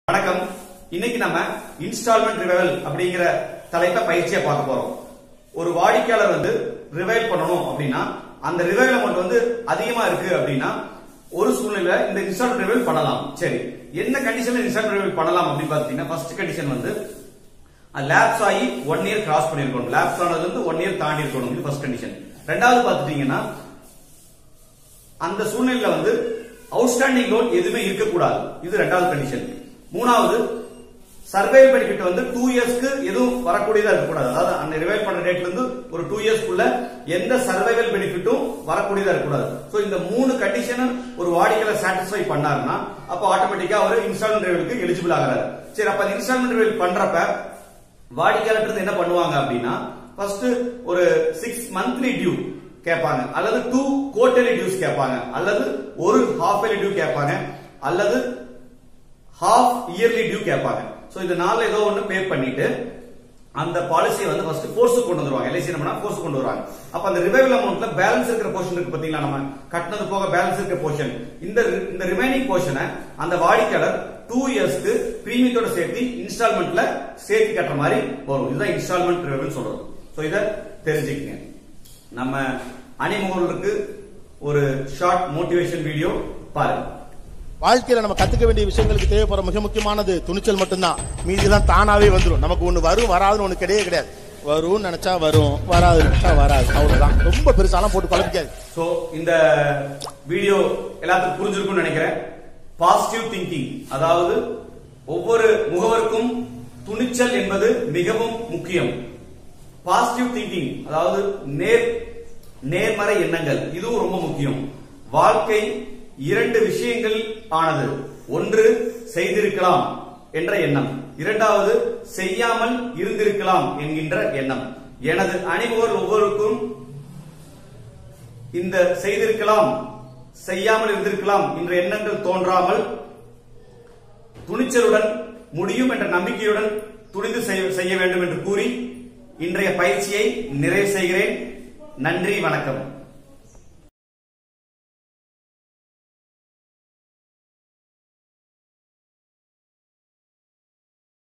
வணக்கம் இன்னைக்கு நம்ம இன்ஸ்டால்மெண்ட் ரிவைவல் அப்படிங்கிற தலைப்பை பயிற்சியா பார்க்க போறோம் ஒரு வாடிக்கையாளர் வந்து ரிவைவல் பண்ணணும் அப்படின்னா அந்த ரிவைவல் அமௌண்ட் வந்து அதிகமா இருக்கு அப்படின்னா ஒரு சூழ்நிலை இந்த இன்ஸ்டால்மெண்ட் ரிவைவல் பண்ணலாம் சரி என்ன கண்டிஷன்ல இன்ஸ்டால்மெண்ட் ரிவைவல் பண்ணலாம் அப்படின்னு பாத்தீங்கன்னா ஃபர்ஸ்ட் கண்டிஷன் வந்து லேப்ஸ் ஆகி ஒன் இயர் கிராஸ் பண்ணிருக்கணும் லேப்ஸ் ஆனது வந்து ஒன் இயர் தாண்டி இருக்கணும் இது ஃபர்ஸ்ட் கண்டிஷன் ரெண்டாவது பாத்துட்டீங்கன்னா அந்த சூழ்நிலையில வந்து அவுட்ஸ்டாண்டிங் லோன் எதுவுமே இருக்கக்கூடாது இது ரெண்டாவது கண்டிஷன் மூணாவது சர்வே பெனிஃபிட் வந்து டூ இயர்ஸ்க்கு எதுவும் வரக்கூடியதா இருக்கக்கூடாது அதாவது அந்த ரிவைவ் பண்ண டேட்ல இருந்து ஒரு டூ இயர்ஸ்க்குள்ள எந்த சர்வைவல் பெனிஃபிட்டும் வரக்கூடியதா இருக்கக்கூடாது சோ இந்த மூணு கண்டிஷனும் ஒரு வாடிக்கையாளர் சாட்டிஸ்ஃபை பண்ணாருன்னா அப்போ ஆட்டோமேட்டிக்கா அவர் இன்ஸ்டால்மெண்ட் ரிவைலுக்கு எலிஜிபிள் ஆகிறாரு சரி அப்ப இன்ஸ்டால்மெண்ட் ரிவைல் பண்றப்ப வாடிக்கையாளர் இருந்து என்ன பண்ணுவாங்க அப்படின்னா ஃபர்ஸ்ட் ஒரு சிக்ஸ் மந்த்லி டியூ கேட்பாங்க அல்லது டூ குவார்டர்லி டியூஸ் கேட்பாங்க அல்லது ஒரு ஹாஃப் இயர்லி டியூ கேட்பாங்க அல்லது ஹாஃப் இயர்லி டியூ கேட்பாங்க சோ இந்த நாள்ல ஏதோ ஒண்ணு பே பண்ணிட்டு அந்த பாலிசியை வந்து ஃபர்ஸ்ட் ஃபோர்ஸ் கொண்டு வந்துருவாங்க எல்ஐசி என்ன ஃபோர்ஸ் கொண்டு வருவாங்க அப்ப அந்த ரிவைவல் அமௌண்ட்ல பேலன்ஸ் இருக்கிற போர்ஷன் இருக்கு பாத்தீங்களா நம்ம கட்டினது போக பேலன்ஸ் இருக்கிற போர்ஷன் இந்த இந்த ரிமைனிங் போர்ஷனை அந்த வாடிக்கையாளர் டூ இயர்ஸ்க்கு பிரீமியத்தோட சேர்த்து இன்ஸ்டால்மெண்ட்ல சேர்த்து கட்டுற மாதிரி வரும் இதுதான் இன்ஸ்டால்மெண்ட் ரிவைவல் சொல்றது சோ இத தெரிஞ்சுக்கங்க நம்ம அணிமுகர்களுக்கு ஒரு ஷார்ட் மோட்டிவேஷன் வீடியோ பாருங்க வாழ்க்கையில நம்ம கத்துக்க வேண்டிய விஷயங்களுக்கு தேவைப்படுற மிக முக்கியமானது துணிச்சல் மட்டும்தான் மீதிலாம் தானாவே வந்துடும் நமக்கு ஒண்ணு வரும் வராதுன்னு ஒண்ணு கிடையவே கிடையாது வரும்னு நினைச்சா வரும் வராது நினைச்சா வராது அவ்வளவுதான் ரொம்ப பெருசாலாம் போட்டு குழப்பிக்காது சோ இந்த வீடியோ எல்லாத்துக்கும் புரிஞ்சிருக்கும்னு நினைக்கிறேன் பாசிட்டிவ் திங்கிங் அதாவது ஒவ்வொரு முகவருக்கும் துணிச்சல் என்பது மிகவும் முக்கியம் பாசிட்டிவ் திங்கிங் அதாவது நேர் நேர்மறை எண்ணங்கள் இதுவும் ரொம்ப முக்கியம் வாழ்க்கை இரண்டு விஷயங்கள் ஆனது ஒன்று செய்திருக்கலாம் என்ற எண்ணம் இரண்டாவது செய்யாமல் இருந்திருக்கலாம் என்கின்ற எண்ணம் எனது அணிமுகர் ஒவ்வொருக்கும் இந்த செய்திருக்கலாம் செய்யாமல் இருந்திருக்கலாம் என்ற எண்ணங்கள் தோன்றாமல் துணிச்சலுடன் முடியும் என்ற நம்பிக்கையுடன் துணிந்து செய்ய செய்ய வேண்டும் என்று கூறி இன்றைய பயிற்சியை நிறைவு செய்கிறேன் நன்றி வணக்கம்